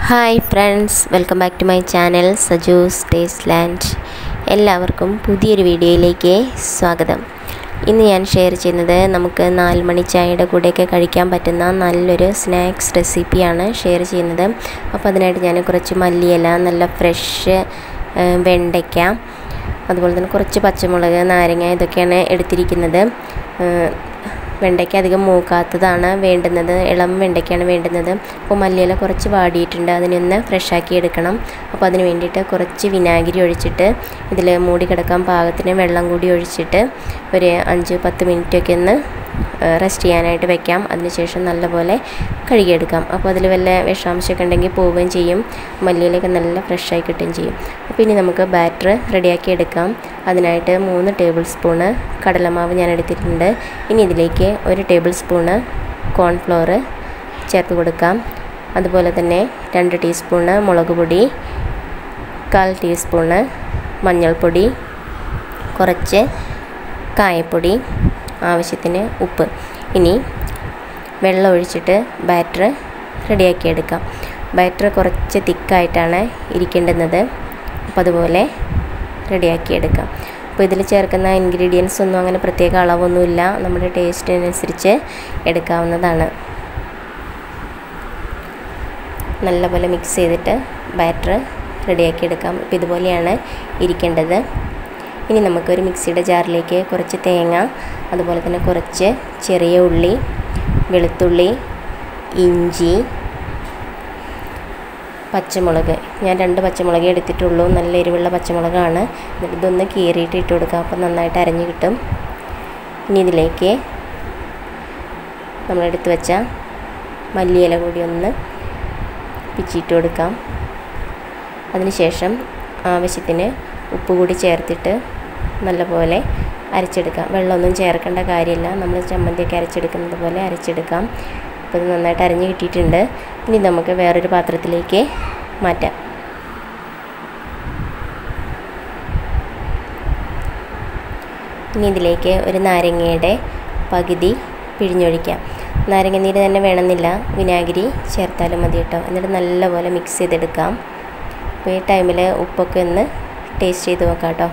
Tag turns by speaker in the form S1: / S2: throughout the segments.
S1: hi friends welcome back to my channel Saju's taste land എല്ലാവർക്കും പുതിയൊരു വീഡിയോയിലേക്ക് സ്വാഗതം ഇന്ന് ഞാൻ ഷെയർ ചെയ്യുന്നത് നമുക്ക് നാല് മണി ചായയുടെ കൂടെയൊക്കെ കഴിക്കാൻ പറ്റുന്ന നല്ലൊരു സ്നാക്സ് റെസിപ്പിയാണ് ഷെയർ ചെയ്യുന്നത് അപ്പോൾ അതിനായിട്ട് ഞാൻ കുറച്ച് മല്ലിയില നല്ല ഫ്രഷ് വെണ്ടയ്ക്ക അതുപോലെ തന്നെ കുറച്ച് പച്ചമുളക് നാരങ്ങ ഇതൊക്കെയാണ് എടുത്തിരിക്കുന്നത് വെണ്ടയ്ക്ക അധികം മൂക്കാത്തതാണ് വേണ്ടുന്നത് ഇളം വെണ്ടയ്ക്കാണ് വേണ്ടുന്നത് അപ്പോൾ മല്ലിയില കുറച്ച് വാടിയിട്ടുണ്ട് അതിനൊന്ന് ഫ്രഷാക്കി എടുക്കണം അപ്പോൾ അതിന് വേണ്ടിയിട്ട് കുറച്ച് വിനാഗിരി ഒഴിച്ചിട്ട് ഇതിൽ മൂടി കിടക്കാൻ പാകത്തിന് വെള്ളം കൂടി ഒഴിച്ചിട്ട് ഒരു അഞ്ച് പത്ത് മിനിറ്റൊക്കെ ഒന്ന് റെസ്റ്റ് ചെയ്യാനായിട്ട് വെക്കാം അതിനുശേഷം നല്ലപോലെ കഴുകിയെടുക്കാം അപ്പോൾ അതിൽ വല്ല വിഷാംശമൊക്കെ ഉണ്ടെങ്കിൽ പോവുകയും ചെയ്യും മല്ലിയിലൊക്കെ നല്ല ഫ്രഷായി കിട്ടുകയും ചെയ്യും അപ്പോൾ ഇനി നമുക്ക് ബാറ്റർ റെഡിയാക്കി എടുക്കാം അതിനായിട്ട് മൂന്ന് ടേബിൾ സ്പൂണ് കടലമാവ് ഞാൻ എടുത്തിട്ടുണ്ട് ഇനി ഇതിലേക്ക് ഒരു ടേബിൾ സ്പൂണ് കോൺഫ്ലോർ ചേർത്ത് കൊടുക്കാം അതുപോലെ തന്നെ രണ്ട് ടീസ്പൂണ് മുളക് പൊടി കാൽ ടീസ്പൂണ് മഞ്ഞൾപ്പൊടി കുറച്ച് കായപ്പൊടി ആവശ്യത്തിന് ഉപ്പ് ഇനി വെള്ളം ഒഴിച്ചിട്ട് ബാറ്റർ റെഡിയാക്കി എടുക്കാം ബാറ്റർ കുറച്ച് തിക്കായിട്ടാണ് ഇരിക്കേണ്ടുന്നത് അപ്പോൾ അതുപോലെ റെഡിയാക്കി എടുക്കാം അപ്പോൾ ഇതിൽ ചേർക്കുന്ന ഇൻഗ്രീഡിയൻസ് ഒന്നും അങ്ങനെ പ്രത്യേക അളവൊന്നുമില്ല നമ്മുടെ ടേസ്റ്റിനനുസരിച്ച് എടുക്കാവുന്നതാണ് നല്ലപോലെ മിക്സ് ചെയ്തിട്ട് ബാറ്റർ റെഡിയാക്കി എടുക്കാം ഇപ്പോൾ ഇതുപോലെയാണ് ഇരിക്കേണ്ടത് ഇനി നമുക്കൊരു മിക്സിയുടെ ജാറിലേക്ക് കുറച്ച് തേങ്ങ അതുപോലെ തന്നെ കുറച്ച് ചെറിയ ഉള്ളി വെളുത്തുള്ളി ഇഞ്ചി പച്ചമുളക് ഞാൻ രണ്ട് പച്ചമുളകേ എടുത്തിട്ടുള്ളൂ നല്ല എരിവുള്ള പച്ചമുളകാണ് എന്നിട്ട് ഇതൊന്ന് കീറിയിട്ട് ഇട്ട് കൊടുക്കാം അപ്പം നന്നായിട്ട് അരഞ്ഞ് കിട്ടും ഇനി ഇതിലേക്ക് നമ്മളെടുത്ത് വെച്ച മല്ലിയില കൂടി ഒന്ന് പിച്ചിട്ട് കൊടുക്കാം അതിനുശേഷം ആവശ്യത്തിന് ഉപ്പ് കൂടി ചേർത്തിട്ട് നല്ലപോലെ അരച്ചെടുക്കാം വെള്ളമൊന്നും ചേർക്കേണ്ട കാര്യമില്ല നമ്മൾ ചമ്മന്തിയൊക്കെ അരച്ചെടുക്കുന്നത് പോലെ അരച്ചെടുക്കാം അപ്പോൾ ഇത് നന്നായിട്ട് അരഞ്ഞ് കിട്ടിയിട്ടുണ്ട് ഇനി നമുക്ക് വേറൊരു പാത്രത്തിലേക്ക് മാറ്റാം ഇനി ഇതിലേക്ക് ഒരു നാരങ്ങയുടെ പകുതി പിഴിഞ്ഞൊഴിക്കാം നാരങ്ങ നീര് തന്നെ വേണമെന്നില്ല വിനാഗിരി ചേർത്താലും മതി കേട്ടോ എന്നിട്ട് നല്ലപോലെ മിക്സ് ചെയ്തെടുക്കാം അപ്പോൾ ഈ ടൈമിൽ ഉപ്പൊക്കെ ഒന്ന് ടേസ്റ്റ് ചെയ്ത് നോക്കാം കേട്ടോ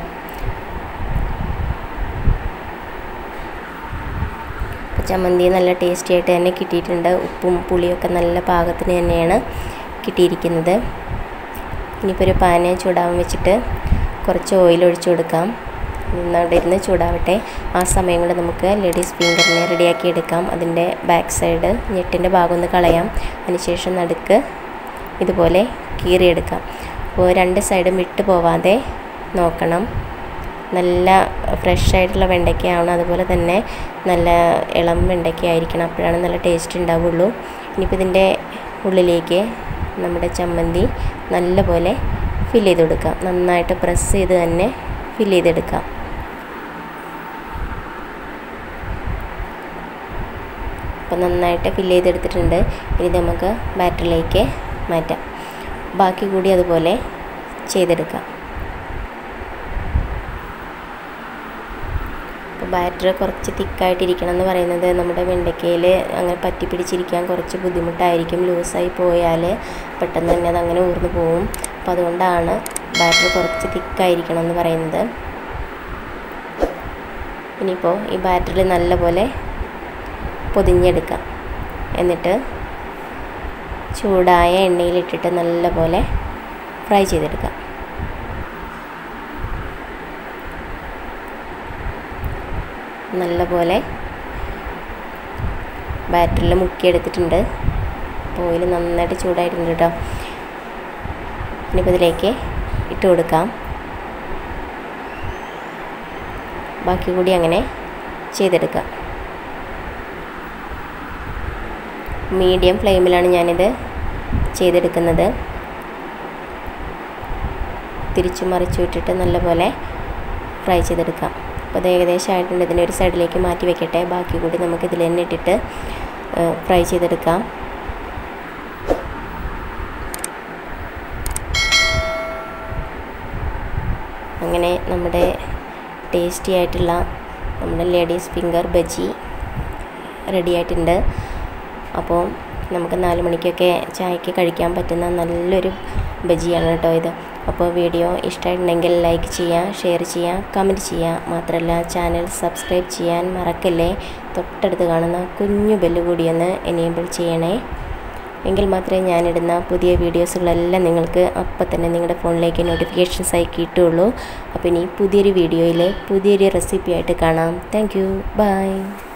S1: ചമ്മന്തി നല്ല ടേസ്റ്റി ആയിട്ട് തന്നെ കിട്ടിയിട്ടുണ്ട് ഉപ്പും പുളിയൊക്കെ നല്ല പാകത്തിന് തന്നെയാണ് കിട്ടിയിരിക്കുന്നത് ഇനിയിപ്പോൾ ഒരു പാന് ചൂടാവാൻ വെച്ചിട്ട് കുറച്ച് ഓയിൽ ഒഴിച്ചു കൊടുക്കാം അവിടെ ഇരുന്ന് ചൂടാവട്ടെ ആ സമയം കൊണ്ട് നമുക്ക് ലേഡീസ് ഫിംഗറിനെ റെഡിയാക്കി എടുക്കാം അതിൻ്റെ ബാക്ക് സൈഡ് ഞെട്ടിൻ്റെ ഭാഗം ഒന്ന് കളയാം അതിനുശേഷം നടുക്ക് ഇതുപോലെ കീറിയെടുക്കാം അപ്പോൾ രണ്ട് സൈഡും വിട്ടു പോവാതെ നോക്കണം നല്ല ഫ്രഷ് ആയിട്ടുള്ള വെണ്ടയ്ക്കയാണ് അതുപോലെ തന്നെ നല്ല ഇളം വെണ്ടയ്ക്ക ആയിരിക്കണം അപ്പോഴാണ് നല്ല ടേസ്റ്റ് ഉണ്ടാവുള്ളൂ ഇനിയിപ്പോൾ ഇതിൻ്റെ ഉള്ളിലേക്ക് നമ്മുടെ ചമ്മന്തി നല്ലപോലെ ഫില്ല് ചെയ്ത് കൊടുക്കാം നന്നായിട്ട് പ്രസ് ചെയ്ത് തന്നെ ഫില്ല് ചെയ്തെടുക്കാം അപ്പോൾ നന്നായിട്ട് ഫില്ല് ചെയ്തെടുത്തിട്ടുണ്ട് ഇനി നമുക്ക് ബാറ്ററിലേക്ക് മാറ്റാം ബാക്കി കൂടി അതുപോലെ ചെയ്തെടുക്കാം അപ്പോൾ ബാറ്റർ കുറച്ച് തിക്കായിട്ടിരിക്കണം എന്ന് പറയുന്നത് നമ്മുടെ വെണ്ടയ്ക്കയിൽ അങ്ങനെ പറ്റി പിടിച്ചിരിക്കാൻ കുറച്ച് ബുദ്ധിമുട്ടായിരിക്കും ലൂസായി പോയാൽ പെട്ടെന്ന് തന്നെ അത് അങ്ങനെ ഊർന്നു പോവും അപ്പോൾ അതുകൊണ്ടാണ് ബാറ്റർ കുറച്ച് തിക്കായിരിക്കണം എന്ന് പറയുന്നത് ഇനിയിപ്പോൾ ഈ ബാറ്ററിൽ നല്ലപോലെ പൊതിഞ്ഞെടുക്കാം എന്നിട്ട് ചൂടായ എണ്ണയിലിട്ടിട്ട് നല്ലപോലെ ഫ്രൈ ചെയ്തെടുക്കാം നല്ലപോലെ ബാറ്ററിൽ മുക്കിയെടുത്തിട്ടുണ്ട് ഓയിൽ നന്നായിട്ട് ചൂടായിട്ടുണ്ട് കേട്ടോ ഇനിയിപ്പോൾ ഇതിലേക്ക് ഇട്ട് കൊടുക്കാം ബാക്കി കൂടി അങ്ങനെ ചെയ്തെടുക്കാം മീഡിയം ഫ്ലെയിമിലാണ് ഞാനിത് ചെയ്തെടുക്കുന്നത് തിരിച്ചു മറിച്ചു വിട്ടിട്ട് നല്ലപോലെ ഫ്രൈ ചെയ്തെടുക്കാം അപ്പോൾ അത് ഏകദേശം ആയിട്ടുണ്ട് ഇതിനെ ഒരു സൈഡിലേക്ക് മാറ്റി വെക്കട്ടെ ബാക്കി കൂടി നമുക്ക് ഇതിൽ തന്നെ ഇട്ടിട്ട് ഫ്രൈ ചെയ്തെടുക്കാം അങ്ങനെ നമ്മുടെ ടേസ്റ്റി ആയിട്ടുള്ള നമ്മുടെ ലേഡീസ് ഫിംഗർ ബജി റെഡി ആയിട്ടുണ്ട് അപ്പോൾ നമുക്ക് നാല് മണിക്കൊക്കെ ചായക്ക് കഴിക്കാൻ പറ്റുന്ന നല്ലൊരു ബജിയാണ് കേട്ടോ ഇത് അപ്പോൾ വീഡിയോ ഇഷ്ടമായിട്ടുണ്ടെങ്കിൽ ലൈക്ക് ചെയ്യുക ഷെയർ ചെയ്യുക കമൻറ്റ് ചെയ്യുക മാത്രമല്ല ചാനൽ സബ്സ്ക്രൈബ് ചെയ്യാൻ മറക്കല്ലേ തൊട്ടടുത്ത് കാണുന്ന കുഞ്ഞു ബെല്ല് കൂടി ഒന്ന് എനേബിൾ ചെയ്യണേ എങ്കിൽ മാത്രമേ ഞാനിടുന്ന പുതിയ വീഡിയോസുകളെല്ലാം നിങ്ങൾക്ക് അപ്പം തന്നെ നിങ്ങളുടെ ഫോണിലേക്ക് നോട്ടിഫിക്കേഷൻസ് ആയി കിട്ടുള്ളൂ അപ്പോൾ ഇനി പുതിയൊരു വീഡിയോയിൽ പുതിയൊരു റെസിപ്പി ആയിട്ട് കാണാം താങ്ക് യു ബൈ